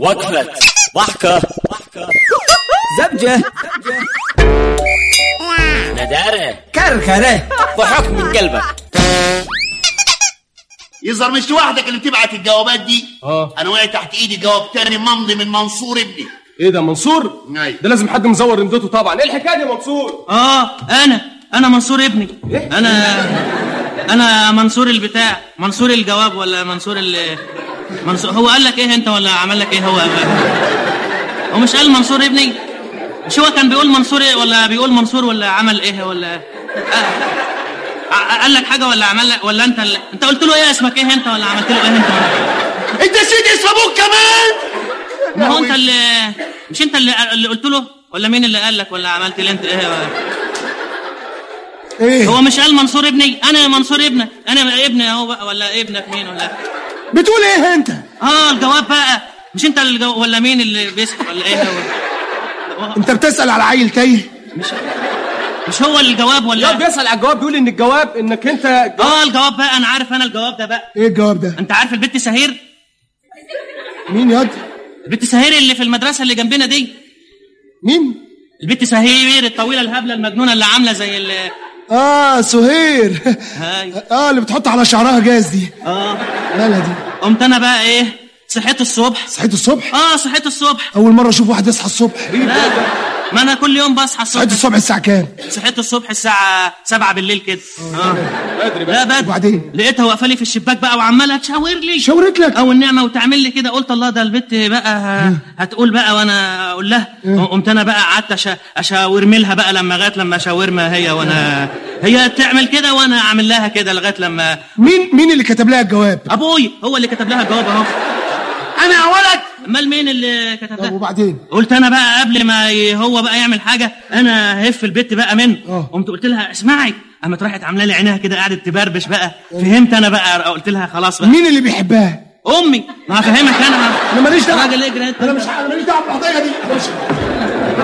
وقفة ضحكة زبجة ندارة كركرة ضحك من قلبك يظهر مش لوحدك اللي بتبعت الجوابات دي اه انا وقع تحت ايدي جواب تاني ممضي من منصور ابني ايه ده منصور أيوة. ده لازم حد مزور رمدته طبعا ايه الحكايه دي يا منصور اه انا انا منصور ابني انا انا منصور البتاع منصور الجواب ولا منصور ال منصور هو قال لك ايه انت ولا عمل لك ايه هو هو مش قال منصور ابني مش هو كان بيقول منصور إيه ولا بيقول منصور ولا عمل ايه ولا آه. ع- قال لك حاجه ولا عمل لك ولا انت اللي... انت قلت له ايه اسمك ايه انت ولا عملت له ايه انت انت نسيت اسم ابوك كمان ما هو انت اللي مش انت اللي, اللي قلت له ولا مين اللي قال لك ولا عملت لي انت ايه ولا... ايه هو مش قال منصور ابني انا منصور ابنك انا ابني اهو بقى ولا ابنك مين ولا بتقول ايه انت اه الجواب بقى مش انت الجو... ولا مين اللي بيسكت ولا ايه هو انت بتسأل على عيل تايه مش هو الجواب لا ولا بيسال على الجواب بيقول ان الجواب انك انت اه الجواب بقى انا عارف انا الجواب ده بقى ايه الجواب ده انت عارف البت سهير مين ياض البت سهير اللي في المدرسه اللي جنبنا دي مين البت سهير الطويله الهبله المجنونه اللي عامله زي ال اه سهير هاي اه اللي بتحط على شعرها جاز دي اه مالها دي قمت انا بقى ايه صحيت الصبح صحيت الصبح اه صحيت الصبح اول مره اشوف واحد يصحى الصبح لا ما انا كل يوم بصحى الصبح صحيت الصبح الساعه كام صحيت الصبح الساعة سبعة بالليل كده اه بدري لا بدري وبعدين؟ لقيتها واقفة لي في الشباك بقى وعمالة تشاور لي شاورت لك او النعمة وتعمل لي كده قلت الله ده البت بقى ه- هتقول بقى وانا اقول لها قمت انا بقى قعدت أشا- اشاورملها بقى لما لغايه لما شاورما هي وانا هي تعمل كده وانا اعمل لها كده لغايه لما مين مين اللي كتب لها الجواب ابوي هو اللي كتب لها الجواب اهو انا يا ولد امال مين اللي كتب طب لها وبعدين قلت انا بقى قبل ما ي- هو بقى يعمل حاجه انا هف البت بقى منه اه. قمت قلت لها اسمعي قامت راحت عامله لي عينيها كده قعدت تبربش بقى فهمت انا بقى قلت لها خلاص بقى مين اللي بيحبها امي ما هفهمك انا انا ماليش دعوه راجل اجري انت انا مش انا ماليش دعوه بالقضيه دي